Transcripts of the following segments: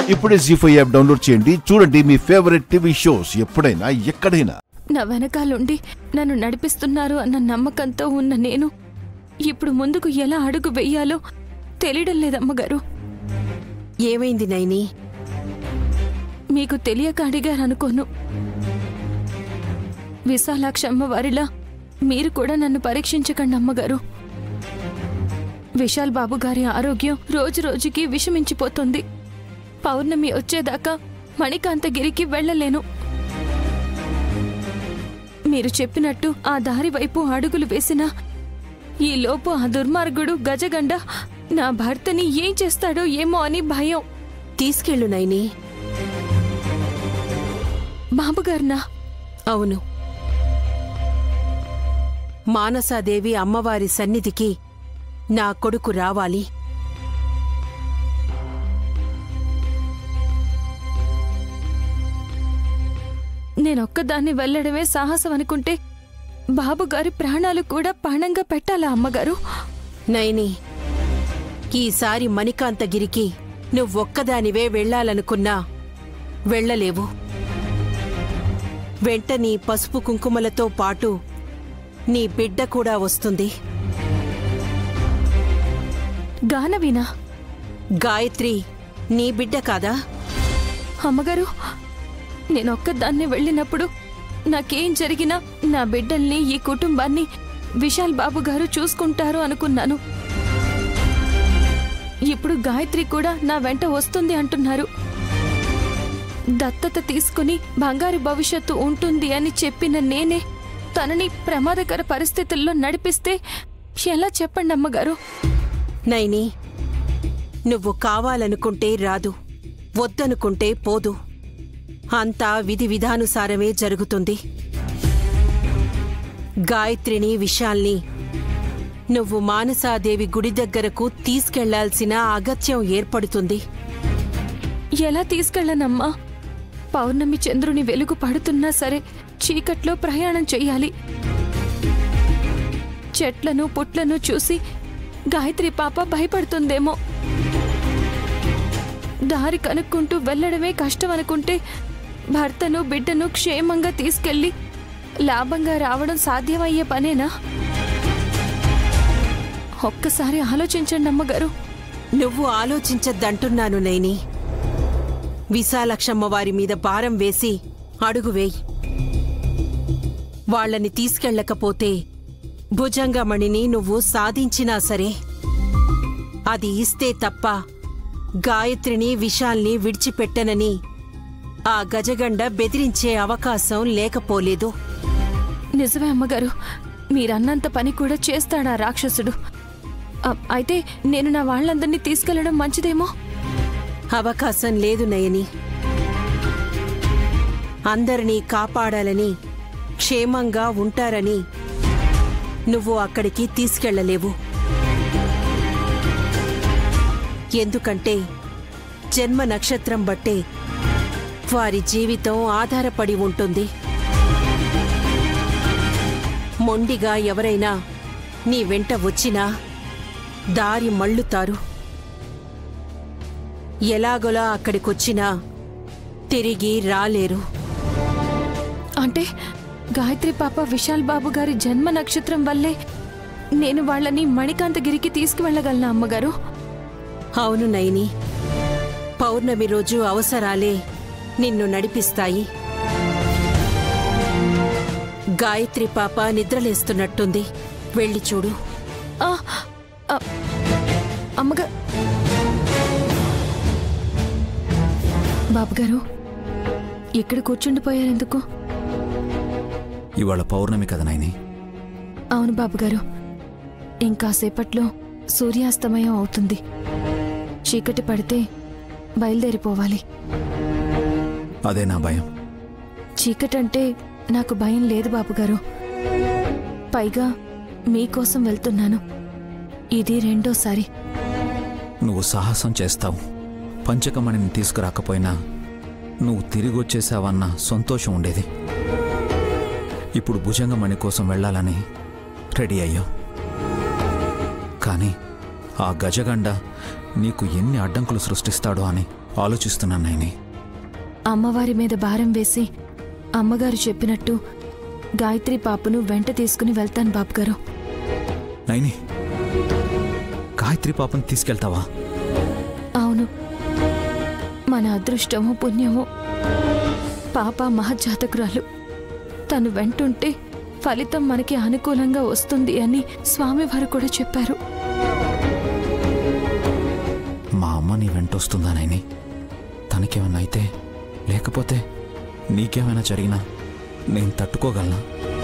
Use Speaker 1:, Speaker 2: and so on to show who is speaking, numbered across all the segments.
Speaker 1: ఇప్పుడే G five app download చేయండి చూడండి మీ ఫేవరెట్ టీవీ షోస్ ఎప్పుడైనా ఎక్కడైనా
Speaker 2: నా వెనకాలండి నన్ను నడిపిస్తున్నారు అన్న నమ్మకంతో ఉన్న నేను ఇప్పుడు ముందుకు ఎలా అడుగు వెయ్యాలో తెలియడం లేదమ్మగారు
Speaker 3: ఏమైంది నైని
Speaker 2: మీకు తెలియక అడిగారు అనుకోను విశాలాక్షమ్మ వారిలా మీరు కూడా నన్ను పరీక్షించకండి అమ్మగారు విశాల్ బాబు గారి ఆరోగ్యం రోజు రోజుకి విషమించిపోతుంది పౌర్ణమి వచ్చేదాకా మణికాంతగిరికి వెళ్ళలేను మీరు చెప్పినట్టు ఆ దారి వైపు అడుగులు వేసినా ఈలోపు ఆ దుర్మార్గుడు గజగండ నా భర్తని ఏం చేస్తాడో ఏమో అని భయం
Speaker 3: తీసుకెళ్ళు నైని
Speaker 2: బాబుగారినా
Speaker 3: అవును మానసాదేవి అమ్మవారి సన్నిధికి నా కొడుకు రావాలి
Speaker 2: నేనొక్కదాన్ని వెళ్ళడమే సాహసం అనుకుంటే బాబుగారి ప్రాణాలు కూడా పణంగా పెట్టాలా అమ్మగారు
Speaker 3: నైని ఈసారి మణికాంతగిరికి నువ్వొక్కదానివే వెళ్ళాలనుకున్నా వెళ్ళలేవు వెంట నీ పసుపు కుంకుమలతో పాటు నీ బిడ్డ కూడా వస్తుంది
Speaker 2: గానవీనా
Speaker 3: గాయత్రి నీ బిడ్డ కాదా
Speaker 2: అమ్మగారు నేనొక్కదాన్ని వెళ్ళినప్పుడు నాకేం జరిగినా నా బిడ్డల్ని ఈ కుటుంబాన్ని విశాల్ బాబు గారు చూసుకుంటారు అనుకున్నాను ఇప్పుడు గాయత్రి కూడా నా వెంట వస్తుంది అంటున్నారు దత్తత తీసుకుని బంగారు భవిష్యత్తు ఉంటుంది అని చెప్పిన నేనే తనని ప్రమాదకర పరిస్థితుల్లో నడిపిస్తే ఎలా చెప్పండి అమ్మగారు
Speaker 3: నైని నువ్వు కావాలనుకుంటే రాదు వద్దనుకుంటే పోదు అంతా విధి విధానుసారమే జరుగుతుంది గాయత్రిని విశాల్ని నువ్వు మానసాదేవి గుడి దగ్గరకు తీసుకెళ్లాల్సిన అగత్యం ఏర్పడుతుంది
Speaker 2: ఎలా తీసుకెళ్ళనమ్మా పౌర్ణమి చంద్రుని వెలుగు పడుతున్నా సరే చీకట్లో ప్రయాణం చెయ్యాలి చెట్లను పుట్లను చూసి గాయత్రి పాప భయపడుతుందేమో దారి కనుక్కుంటూ వెళ్ళడమే కష్టం అనుకుంటే భర్తను బిడ్డను క్షేమంగా తీసుకెళ్లి లాభంగా రావడం సాధ్యమయ్యే పనేనా ఒక్కసారి ఆలోచించండి అమ్మగారు
Speaker 3: నువ్వు ఆలోచించద్దంటున్నాను నైని విశాలక్షమ్మ వారి మీద భారం వేసి అడుగు వేయి వాళ్ళని తీసుకెళ్ళకపోతే భుజంగమణిని నువ్వు సాధించినా సరే అది ఇస్తే తప్ప గాయత్రిని విశాల్ని విడిచిపెట్టనని ఆ గజగండ బెదిరించే అవకాశం లేకపోలేదు
Speaker 2: నిజమే అమ్మగారు మీరన్నంత పని కూడా చేస్తాడా రాక్షసుడు అ, అయితే నేను నా వాళ్ళందరినీ తీసుకెళ్లడం మంచిదేమో
Speaker 3: అవకాశం లేదు నయని అందరినీ కాపాడాలని క్షేమంగా ఉంటారని నువ్వు అక్కడికి తీసుకెళ్లలేవు ఎందుకంటే జన్మ నక్షత్రం బట్టే వారి జీవితం ఆధారపడి ఉంటుంది మొండిగా ఎవరైనా నీ వెంట వచ్చినా దారి మళ్ళుతారు ఎలాగోలా అక్కడికొచ్చినా తిరిగి రాలేరు
Speaker 2: అంటే గాయత్రి పాప విశాల్ బాబు గారి జన్మ నక్షత్రం వల్లే నేను వాళ్ళని మణికాంతగిరికి తీసుకువెళ్ళగలనా అమ్మగారు
Speaker 3: అవును నైని పౌర్ణమి రోజు అవసరాలే నిన్ను నడిపిస్తాయి గాయత్రి పాప నిద్రలేస్తున్నట్టుంది వెళ్ళి చూడు
Speaker 2: ఆ, ఆ, అమ్మగా బాబుగారు ఇక్కడ కూర్చుండిపోయారు ఎందుకు
Speaker 4: ఇవాళ పౌర్ణమి కదా నాయని
Speaker 2: అవును బాబుగారు ఇంకాసేపట్లో సూర్యాస్తమయం అవుతుంది చీకటి పడితే బయలుదేరిపోవాలి
Speaker 4: అదే నా భయం
Speaker 2: చీకటంటే నాకు భయం లేదు బాబుగారు పైగా మీకోసం వెళ్తున్నాను ఇది రెండోసారి
Speaker 4: నువ్వు సాహసం చేస్తావు పంచకమణిని తీసుకురాకపోయినా నువ్వు తిరిగి వచ్చేసావన్న సంతోషం ఉండేది ఇప్పుడు భుజంగమణి కోసం వెళ్ళాలని రెడీ అయ్యావు కానీ ఆ గజగండ నీకు ఎన్ని అడ్డంకులు సృష్టిస్తాడో అని ఆలోచిస్తున్నాను నైని
Speaker 2: అమ్మవారి మీద భారం వేసి అమ్మగారు చెప్పినట్టు గాయత్రి పాపను వెంట తీసుకుని వెళ్తాను బాబుగారు
Speaker 4: నైని గాయత్రి పాపని తీసుకెళ్తావా
Speaker 2: అవును మన అదృష్టమో పుణ్యమో పాప మహజాతకురాలు తను వెంటుంటే ఫలితం మనకి అనుకూలంగా వస్తుంది అని స్వామివారు కూడా చెప్పారు
Speaker 4: మా అమ్మ నీ వెంటొస్తుందా నైని తనకేమన్నా అయితే లేకపోతే నీకేమైనా జరిగినా నేను తట్టుకోగలనా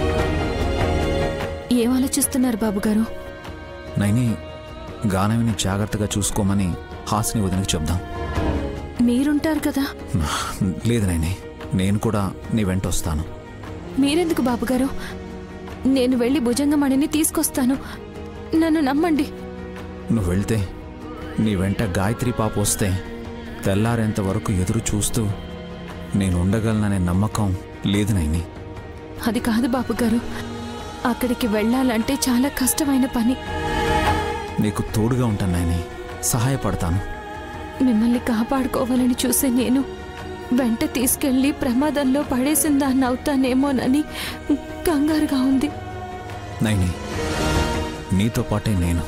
Speaker 2: ఏం ఆలోచిస్తున్నారు బాబుగారు
Speaker 4: నైని గానవిని జాగ్రత్తగా చూసుకోమని హాసిని వదినకి చెప్దాం
Speaker 2: మీరుంటారు కదా
Speaker 4: లేదు నైని నేను కూడా నీ వెంట వస్తాను
Speaker 2: మీరెందుకు బాబుగారు నేను వెళ్ళి భుజంగమణిని తీసుకొస్తాను నన్ను నమ్మండి
Speaker 4: నువ్వు వెళ్తే నీ వెంట గాయత్రి పాప వస్తే తెల్లారేంత వరకు ఎదురు చూస్తూ నేను ఉండగలననే నమ్మకం లేదు నైని
Speaker 2: అది కాదు బాబుగారు అక్కడికి వెళ్ళాలంటే చాలా కష్టమైన పని
Speaker 4: నీకు తోడుగా ఉంటాను నాయని సహాయపడతాను
Speaker 2: మిమ్మల్ని కాపాడుకోవాలని చూసే నేను వెంట తీసుకెళ్లి ప్రమాదంలో పడేసిన దాన్ని అవుతానేమోనని కంగారుగా ఉంది
Speaker 4: నైని నీతో పాటే నేను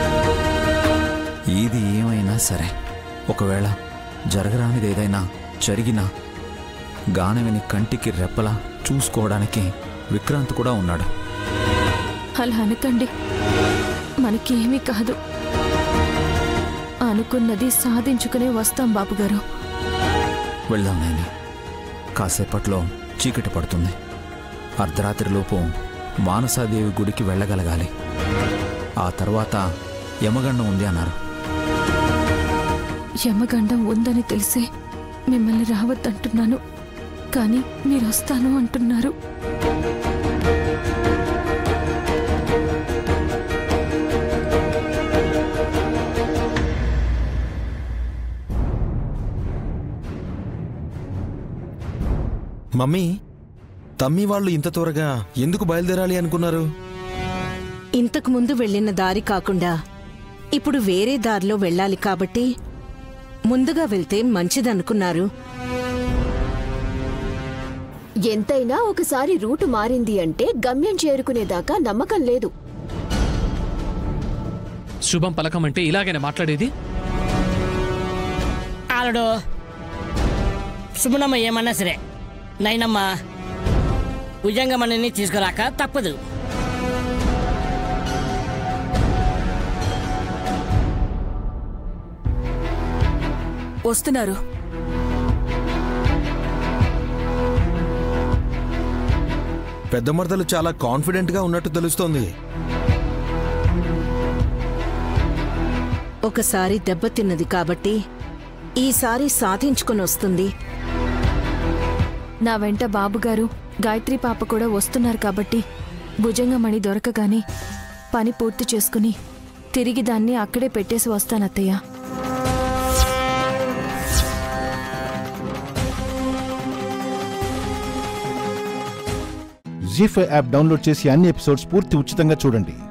Speaker 4: ఏది ఏమైనా సరే ఒకవేళ జరగరానిది ఏదైనా జరిగినా గానవిని కంటికి రెప్పలా చూసుకోవడానికి విక్రాంత్ కూడా ఉన్నాడు
Speaker 2: అలా అనకండి మనకేమీ కాదు అనుకున్నది సాధించుకునే వస్తాం బాబుగారు
Speaker 4: వెళ్దాం నాయని కాసేపట్లో చీకటి పడుతుంది అర్ధరాత్రిలోపు మానసాదేవి గుడికి వెళ్ళగలగాలి ఆ తర్వాత యమగండం ఉంది అన్నారు
Speaker 2: యమగండం ఉందని తెలిసే మిమ్మల్ని రావద్దంటున్నాను కానీ మీరు వస్తాను అంటున్నారు
Speaker 5: మమ్మీ తమ్మి వాళ్ళు ఇంత త్వరగా ఎందుకు బయలుదేరాలి అనుకున్నారు
Speaker 3: ఇంతకు ముందు వెళ్ళిన దారి కాకుండా ఇప్పుడు వేరే దారిలో వెళ్ళాలి కాబట్టి ముందుగా వెళ్తే మంచిదనుకున్నారు
Speaker 6: ఎంతైనా ఒకసారి రూటు మారింది అంటే గమ్యం చేరుకునేదాకా నమ్మకం లేదు
Speaker 7: శుభం పలకం అంటే ఇలాగైనా మాట్లాడేది
Speaker 8: ఆలుడు సుమనమ్మ ఏమన్నా సరే నైనమ్మ భుజంగమణిని తీసుకురాక తప్పదు
Speaker 9: వస్తున్నారు
Speaker 5: పెద్ద మరదలు చాలా కాన్ఫిడెంట్ గా ఉన్నట్టు తెలుస్తోంది
Speaker 3: ఒకసారి దెబ్బతిన్నది కాబట్టి ఈసారి సాధించుకొని వస్తుంది
Speaker 2: నా వెంట బాబుగారు గాయత్రి పాప కూడా వస్తున్నారు కాబట్టి భుజంగమణి దొరకగానే పని పూర్తి చేసుకుని తిరిగి దాన్ని అక్కడే పెట్టేసి వస్తానత్తయ్య
Speaker 1: జీ ఫైవ్ యాప్ డౌన్లోడ్ చేసి అన్ని ఎపిసోడ్స్ పూర్తి ఉచితంగా చూడండి